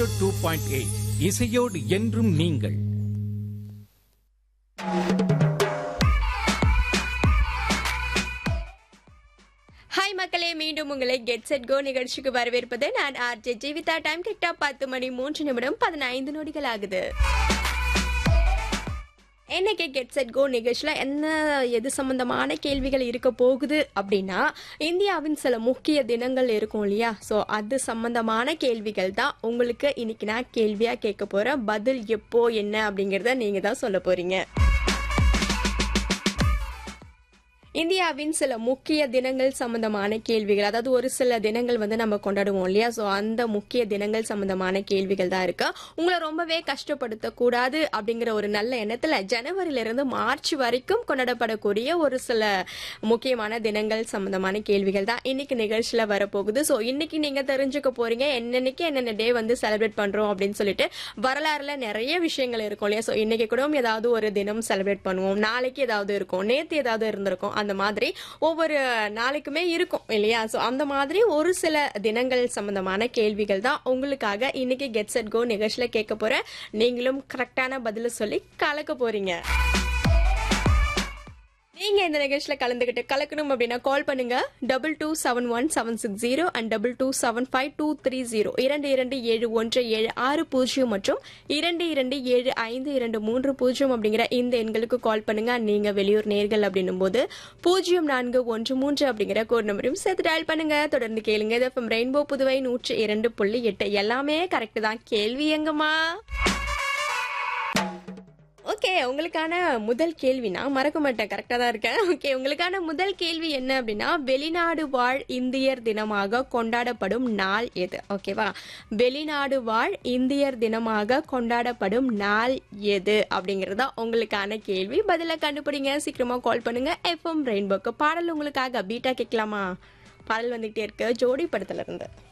two point eight இசையோடு என்றும் நீங்கள் ஹாய் மக்களே மீண்டும் உங்களை கெட் செட் கோ நிகழ்ச்சிக்கு வரவேற்பது நான் ஆர்ஜே ஜீவிதா டைம் கரெக்டா பத்து மணி மூன்று நிமிடம் பதினைந்து நொடிகள் ஆகுது இன்னைக்கு கெட் செட் கோ நிகழ்ச்சியில் என்ன எது சம்பந்தமான கேள்விகள் இருக்க போகுது அப்படின்னா இந்தியாவின் சில முக்கிய தினங்கள் இருக்கும் இல்லையா ஸோ அது சம்பந்தமான கேள்விகள் தான் உங்களுக்கு இன்னைக்கு நான் கேள்வியாக கேட்க போகிறேன் பதில் எப்போ என்ன அப்படிங்கிறத நீங்கள் தான் சொல்ல போறீங்க இந்தியாவின் சில முக்கிய தினங்கள் சம்பந்தமான கேள்விகள் அதாவது ஒரு சில தினங்கள் வந்து நம்ம கொண்டாடுவோம் இல்லையா ஸோ அந்த முக்கிய தினங்கள் சம்பந்தமான கேள்விகள் தான் இருக்கு உங்களை ரொம்பவே கஷ்டப்படுத்தக்கூடாது அப்படிங்கிற ஒரு நல்ல எண்ணத்துல ஜனவரில இருந்து மார்ச் வரைக்கும் கொண்டாடப்படக்கூடிய ஒரு சில முக்கியமான தினங்கள் சம்பந்தமான கேள்விகள் தான் இன்னைக்கு நிகழ்ச்சியில வரப்போகுது ஸோ இன்னைக்கு நீங்க தெரிஞ்சுக்க போறீங்க என்னன்னைக்கு என்னென்ன டே வந்து செலிப்ரேட் பண்றோம் அப்படின்னு சொல்லிட்டு வரலாறுல நிறைய விஷயங்கள் இருக்கும் இல்லையா ஸோ இன்னைக்கு கூட ஏதாவது ஒரு தினம் செலிப்ரேட் பண்ணுவோம் நாளைக்கு ஏதாவது இருக்கும் நேத்து ஏதாவது இருந்திருக்கும் அந்த மாதிரி ஒவ்வொரு நாளைக்குமே இருக்கும் இல்லையா ஸோ அந்த மாதிரி ஒரு சில தினங்கள் சம்பந்தமான கேள்விகள் தான் உங்களுக்காக இன்னைக்கு கெட் செட் கோ நிகழ்ச்சியில கேட்க போறேன் நீங்களும் கரெக்டான பதில சொல்லி கலக்க போறீங்க நீங்க இந்த நிகழ்ச்சியில கலந்துகிட்டு கலக்கணும் அப்படின்னா கால் பண்ணுங்க double two seven one seven six zero and double two seven five two three zero இரண்டு இரண்டு ஏழு ஒன்று ஏழு ஆறு பூஜ்ஜியம் மற்றும் இரண்டு இரண்டு ஏழு ஐந்து இரண்டு மூன்று பூஜ்ஜியம் அப்படிங்கிற இந்த எண்களுக்கு கால் பண்ணுங்க நீங்க வெளியூர் நேர்கள் அப்படின்னும் போது பூஜ்ஜியம் நான்கு ஒன்று மூன்று அப்படிங்கிற கோட் நம்பரையும் சேர்த்து டயல் பண்ணுங்க தொடர்ந்து கேளுங்க எஃப்எம் ரெயின்போ புதுவை நூற்றி இரண்டு புள்ளி எட்டு எல்லாமே கரெக்ட் தான் கேள்வி எங்கம்மா ஓகே உங்களுக்கான முதல் கேள்வி நான் மறக்க மாட்டேன் கரெக்டாக தான் இருக்கேன் ஓகே உங்களுக்கான முதல் கேள்வி என்ன அப்படின்னா வெளிநாடு வாழ் இந்தியர் தினமாக கொண்டாடப்படும் நாள் எது ஓகேவா வெளிநாடு வாழ் இந்தியர் தினமாக கொண்டாடப்படும் நாள் எது அப்படிங்கிறது தான் உங்களுக்கான கேள்வி பதில கண்டுபிடிங்க சீக்கிரமா கால் பண்ணுங்க எஃப்எம் ரெயின்போக்கு பாடல் உங்களுக்காக பீட்டா கேட்கலாமா பாடல் வந்துகிட்டே இருக்கு ஜோடி படத்துல இருந்து